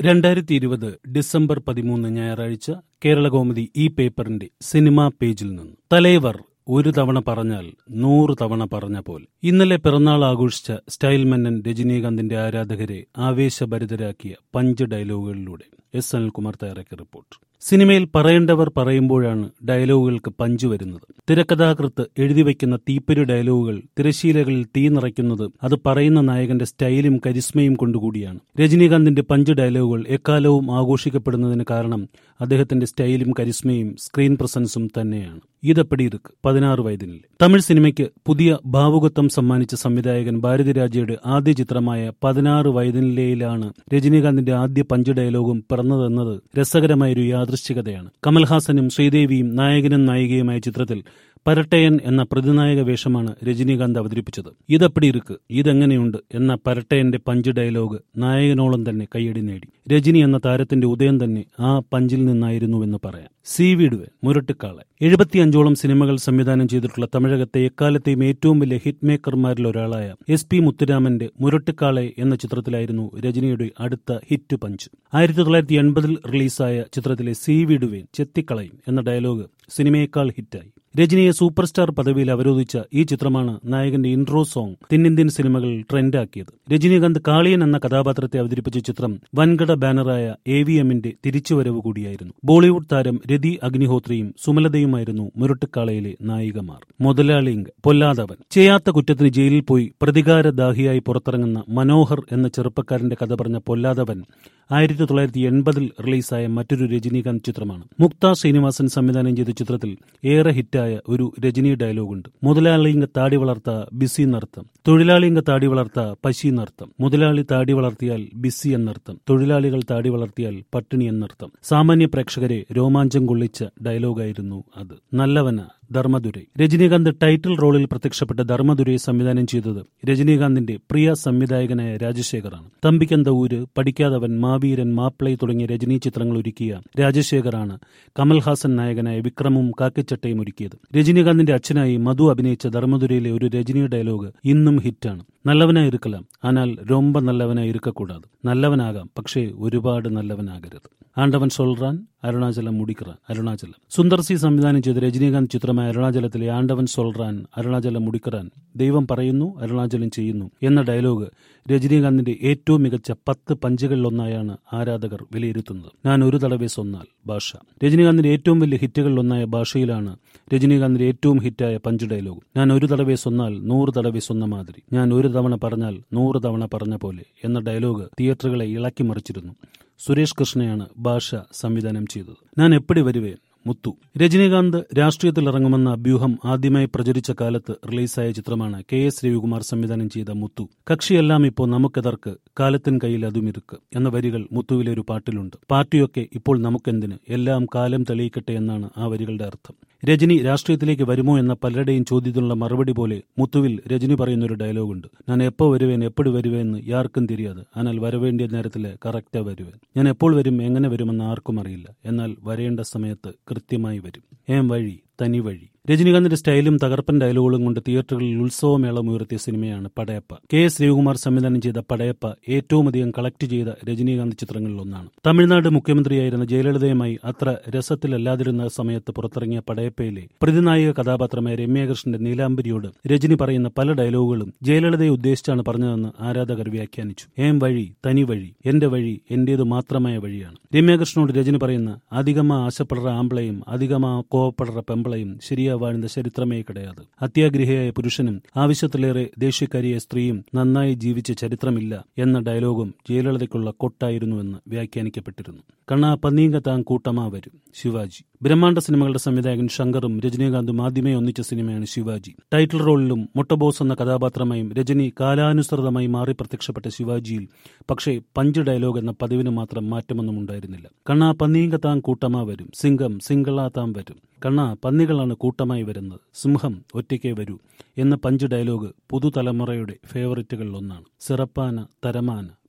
രണ്ടായിരത്തി ഇരുപത് ഡിസംബർ പതിമൂന്ന് ഞായറാഴ്ച കേരളകൗമുദി ഈ പേപ്പറിന്റെ സിനിമാ പേജിൽ നിന്ന് തലൈവർ ഒരു തവണ പറഞ്ഞാൽ നൂറ് തവണ പറഞ്ഞ പോലെ ഇന്നലെ പിറന്നാൾ ആഘോഷിച്ച സ്റ്റൈൽ മന്നൻ രജനീകാന്തിന്റെ ആരാധകരെ ആവേശഭരിതരാക്കിയ പഞ്ച് ഡയലോഗുകളിലൂടെ എസ് അനിൽകുമാർ തയ്യാറാക്കിയ റിപ്പോർട്ട് സിനിമയിൽ പറയേണ്ടവർ പറയുമ്പോഴാണ് ഡയലോഗുകൾക്ക് പഞ്ച് വരുന്നത് തിരക്കഥാകൃത്ത് എഴുതിവെക്കുന്ന തീപ്പൊരി ഡയലോഗുകൾ തിരശീലകളിൽ തീ നിറയ്ക്കുന്നത് അത് പറയുന്ന നായകന്റെ സ്റ്റൈലും കരിസ്മയും കൊണ്ടുകൂടിയാണ് രജനീകാന്തിന്റെ പഞ്ച് ഡയലോഗുകൾ എക്കാലവും ആഘോഷിക്കപ്പെടുന്നതിന് കാരണം അദ്ദേഹത്തിന്റെ സ്റ്റൈലും കരിസ്മയും സ്ക്രീൻ പ്രസൻസും തന്നെയാണ് ഇതപ്പടി ഇருக்கு പതിനാറ് വയതിനിൽ തമിഴ് സിനിമയ്ക്ക് പുതിയ ഭാവുകത്വം സമ്മാനിച്ച സംവിധായകൻ ഭാരതിരാജയുടെ ആദ്യ ചിത്രമായ പതിനാറ് വയതിനിലയിലാണ് രജനീകാന്തിന്റെ ആദ്യ പഞ്ച് ഡയലോഗും പിറന്നതെന്നത് രസകരമായൊരു യാദൃശ്ചികതയാണ് കമൽഹാസനും ശ്രീദേവിയും നായകനും നായികയുമായ ചിത്രത്തിൽ പരട്ടയൻ എന്ന പ്രതിനായക വേഷമാണ് രജനീകാന്ത് അവതരിപ്പിച്ചത് ഇതപ്പടി ഇருக்கு ഇതെങ്ങനെയുണ്ട് എന്ന പരട്ടയന്റെ പഞ്ച് ഡയലോഗ് നായകനോളം തന്നെ കയ്യടി നേടി രജനി എന്ന താരത്തിന്റെ ഉദയം തന്നെ ആ പഞ്ചിൽ നിന്നായിരുന്നുവെന്ന് പറയാം സി വിടുവൻ മുരട്ടിക്കാളെ എഴുപത്തിയഞ്ചോളം സിനിമകൾ സംവിധാനം ചെയ്തിട്ടുള്ള തമിഴകത്തെ എക്കാലത്തെയും ഏറ്റവും വലിയ ഹിറ്റ് മേക്കർമാരിൽ ഒരാളായ എസ് പി മുത്തുരാമന്റെ മുരട്ടിക്കാളെ എന്ന ചിത്രത്തിലായിരുന്നു രജനിയുടെ അടുത്ത ഹിറ്റ് പഞ്ച് ആയിരത്തി തൊള്ളായിരത്തി എൺപതിൽ റിലീസായ ചിത്രത്തിലെ സി വിടുവേൻ ചെത്തിക്കളയും എന്ന ഡയലോഗ് സിനിമയേക്കാൾ ഹിറ്റായി രജനിയെ സൂപ്പർ സ്റ്റാർ പദവിയിൽ അവരോധിച്ച ഈ ചിത്രമാണ് നായകന്റെ ഇൻട്രോ സോങ് തെന്നിന്ത്യൻ സിനിമകൾ ട്രെൻഡാക്കിയത് രജനീകാന്ത് കാളിയൻ എന്ന കഥാപാത്രത്തെ അവതരിപ്പിച്ച ചിത്രം വൻകട ബാനറായ എ വി എമ്മിന്റെ തിരിച്ചുവരവ് കൂടിയായിരുന്നു ബോളിവുഡ് താരം രതി അഗ്നിഹോത്രിയും സുമലതയുമായിരുന്നു മുരട്ടുക്കാളയിലെ നായികമാർ മുതലാളിങ്ക് പൊല്ലാതവൻ ചെയ്യാത്ത കുറ്റത്തിന് ജയിലിൽ പോയി പ്രതികാരദാഹിയായി പുറത്തിറങ്ങുന്ന മനോഹർ എന്ന ചെറുപ്പക്കാരന്റെ കഥ പറഞ്ഞ പൊല്ലാതവൻ ആയിരത്തി തൊള്ളായിരത്തി എൺപതിൽ റിലീസായ മറ്റൊരു രജനീകാന്ത് ചിത്രമാണ് മുക്ത ശ്രീനിവാസൻ സംവിധാനം ചെയ്ത ചിത്രത്തിൽ ഏറെ ഹിറ്റായ ഒരു രജനി ഡയലോഗുണ്ട് മുതലാളിങ്ക താടി വളർത്ത ബിസി എന്നർത്ഥം തൊഴിലാളിങ്ക താടി വളർത്ത പശി എന്നർത്ഥം മുതലാളി താടി വളർത്തിയാൽ ബിസി എന്നർത്ഥം തൊഴിലാളികൾ താടി വളർത്തിയാൽ പട്ടിണി എന്നർത്ഥം സാമാന്യ പ്രേക്ഷകരെ രോമാഞ്ചം കൊള്ളിച്ച ഡയലോഗായിരുന്നു അത് നല്ലവന ധർമ്മദുരൈ രജനീകാന്ത് ടൈറ്റിൽ റോളിൽ പ്രത്യക്ഷപ്പെട്ട ധർമ്മദുരൈ സംവിധാനം ചെയ്തത് രജനീകാന്തിന്റെ പ്രിയ സംവിധായകനായ രാജശേഖറാണ് തമ്പിക്കന്ത ഊര് പഠിക്കാതവൻ മാവീരൻ മാപ്പിളൈ തുടങ്ങിയ രജനി ചിത്രങ്ങൾ ഒരുക്കിയ രാജശേഖറാണ് കമൽഹാസൻ നായകനായ വിക്രമും കാക്കിച്ചട്ടയും ഒരുക്കിയത് രജനീകാന്തിന്റെ അച്ഛനായി മധു അഭിനയിച്ച ധർമ്മദുരയിലെ ഒരു രജനി ഡയലോഗ് ഇന്നും ഹിറ്റാണ് നല്ലവനായി ഇരിക്കലാം ஆனால் ரொம்ப നല്ലവനായി ഇരിക്കക്കൂടാது നല്ലവനാകാം പക്ഷേ ഒരുപാട് നല്ലവനാകരുത് ആണ്ടവൻ സൊൽറാൻ അരുണാചലം മുടിക്കറാൻ അരുണാചലം സുന്ദർ സി സംവിധാനം ചെയ്ത രജനീകാന്ത് ചിത്രമായ അരുണാചലത്തിലെ ആണ്ടവൻ സൊൽറാൻ അരുണാചലം മുടിക്കറാൻ ദൈവം പറയുന്നു അരുണാചലം ചെയ്യുന്നു എന്ന ഡയലോഗ് രജനീകാന്തിന്റെ ഏറ്റവും മികച്ച പത്ത് പഞ്ചുകളിലൊന്നായാണ് ആരാധകർ വിലയിരുത്തുന്നത് ഞാൻ ഒരു തടവേ സ്വന്നാൽ ഭാഷ രജനീകാന്തിന്റെ ഏറ്റവും വലിയ ഹിറ്റുകളിലൊന്നായ ഭാഷയിലാണ് രജനീകാന്തിന്റെ ഏറ്റവും ഹിറ്റായ പഞ്ച് ഡയലോഗ് ഞാൻ ഒരു തടവേ സ്വന്നാൽ നൂറ് തടവേ സ്വന്ന മാതിരി ഞാൻ ഒരു തവണ പറഞ്ഞാൽ നൂറ് തവണ പറഞ്ഞ പോലെ എന്ന ഡയലോഗ് തിയേറ്ററുകളെ ഇളക്കി മറിച്ചിരുന്നു സുരേഷ് കൃഷ്ണയാണ് ഭാഷ സംവിധാനം ചെയ്തത് ഞാൻ എപ്പടി വരുവേൻ മുത്തു രജനീകാന്ത് രാഷ്ട്രീയത്തിൽ ഇറങ്ങുമെന്ന അഭ്യൂഹം ആദ്യമായി പ്രചരിച്ച കാലത്ത് റിലീസായ ചിത്രമാണ് കെ എസ് രവികുമാർ സംവിധാനം ചെയ്ത മുത്തു കക്ഷിയെല്ലാം ഇപ്പോൾ നമുക്കെതർക്ക് കാലത്തിൻ കയ്യിൽ അതുമിരുക്ക് എന്ന വരികൾ മുത്തുവിലെ ഒരു പാട്ടിലുണ്ട് പാർട്ടിയൊക്കെ ഇപ്പോൾ നമുക്കെന്തിന് എല്ലാം കാലം തെളിയിക്കട്ടെ എന്നാണ് ആ വരികളുടെ അർത്ഥം രജനി രാഷ്ട്രീയത്തിലേക്ക് വരുമോ എന്ന പലരുടെയും ചോദ്യത്തിനുള്ള മറുപടി പോലെ മുത്തുവിൽ രജനി പറയുന്ന ഒരു ഡയലോഗുണ്ട് ഞാൻ എപ്പോൾ വരുവേൻ എപ്പോഴും വരുവേന്ന് യാർക്കും തിരിയാതെ എന്നാൽ വരവേണ്ടിയ നേരത്തിൽ കറക്റ്റാ വരുവേൻ ഞാൻ എപ്പോൾ വരും എങ്ങനെ വരുമെന്ന് ആർക്കും അറിയില്ല എന്നാൽ വരേണ്ട സമയത്ത് കൃത്യമായി വരും ഏം വഴി തനി വഴി രജനീകാന്തിന്റെ സ്റ്റൈലും തകർപ്പൻ ഡയലോഗുകളും കൊണ്ട് തിയേറ്ററുകളിൽ ഉത്സവമേളം ഉയർത്തിയ സിനിമയാണ് പടയപ്പ കെ എസ് രവികുമാർ സംവിധാനം ചെയ്ത പടയപ്പ ഏറ്റവും അധികം കളക്ട് ചെയ്ത രജനീകാന്ത് ചിത്രങ്ങളിൽ ഒന്നാണ് തമിഴ്നാട് മുഖ്യമന്ത്രിയായിരുന്ന ജയലളിതയുമായി അത്ര രസത്തിലല്ലാതിരുന്ന സമയത്ത് പുറത്തിറങ്ങിയ പടയപ്പയിലെ പ്രതിനായക കഥാപാത്രമായ രമ്യാകൃഷ്ണന്റെ നീലാംബരിയോട് രജനി പറയുന്ന പല ഡയലോഗുകളും ജയലളിതയെ ഉദ്ദേശിച്ചാണ് പറഞ്ഞതെന്ന് ആരാധകർ വ്യാഖ്യാനിച്ചു ഏം വഴി തനി വഴി എന്റെ വഴി എന്റേത് മാത്രമായ വഴിയാണ് രമ്യാകൃഷ്ണനോട് രജനി പറയുന്ന അധികമാ ആശപ്പെടുற ആമ്പിളയും അധികമാ കോവപ്പെടുற പെമ്പിളയും ശരിയാ വാഴുന്ന ചരിത്രമേ കിടയാത് അത്യാഗ്രഹിയായ പുരുഷനും ആവശ്യത്തിലേറെ ദേഷ്യക്കാരിയായ സ്ത്രീയും നന്നായി ജീവിച്ച ചരിത്രമില്ല എന്ന ഡയലോഗും ജയലളിതയ്ക്കുള്ള കൊട്ടായിരുന്നുവെന്ന് വ്യാഖ്യാനിക്കപ്പെട്ടിരുന്നു കണ്ണാ പന്നീങ്ക താൻ കൂട്ടമാ വരും ശിവാജി ബ്രഹ്മാണ്ഡ സിനിമകളുടെ സംവിധായകൻ ശങ്കറും രജനീകാന്തും ആദ്യമേ ഒന്നിച്ച സിനിമയാണ് ശിവാജി ടൈറ്റിൽ റോളിലും മുട്ടബോസ് എന്ന കഥാപാത്രമായും രജനി കാലാനുസൃതമായി മാറി പ്രത്യക്ഷപ്പെട്ട ശിവാജിയിൽ പക്ഷേ പഞ്ച് ഡയലോഗ് എന്ന പതിവിന് മാത്രം മാറ്റമൊന്നും ഉണ്ടായിരുന്നില്ല കണ്ണാ പന്നീങ്ക താൻ കൂട്ടമാ വരും സിംഗം സിംഗളാ താൻ വരും കണ്ണ പന്നികളാണ് കൂട്ടമായി വരുന്നത് സിംഹം ഒറ്റയ്ക്കേ വരൂ എന്ന പഞ്ച് ഡയലോഗ് പുതുതലമുറയുടെ ഫേവറിറ്റുകളിൽ ഒന്നാണ് സിറപ്പാന തരമാന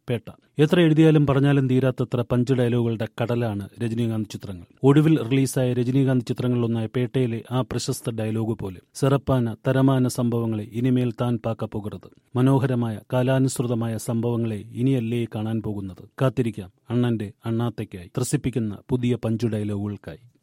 പേട്ട എത്ര എഴുതിയാലും പറഞ്ഞാലും തീരാത്തത്ര പഞ്ച് ഡയലോഗുകളുടെ കടലാണ് രജനീകാന്ത് ചിത്രങ്ങൾ ഒടുവിൽ റിലീസായ രജനീകാന്ത് ചിത്രങ്ങളിലൊന്നായ പേട്ടയിലെ ആ പ്രശസ്ത ഡയലോഗ് പോലെ സിറപ്പാന തരമാന സംഭവങ്ങളെ ഇനിമേൽ താൻ പാക്ക പോകരുത് മനോഹരമായ കാലാനുസൃതമായ സംഭവങ്ങളെ ഇനിയല്ലേ കാണാൻ പോകുന്നത് കാത്തിരിക്കാം അണ്ണന്റെ അണ്ണാത്തയ്ക്കായി ത്രസിപ്പിക്കുന്ന പുതിയ പഞ്ചു ഡയലോഗുകൾക്കായി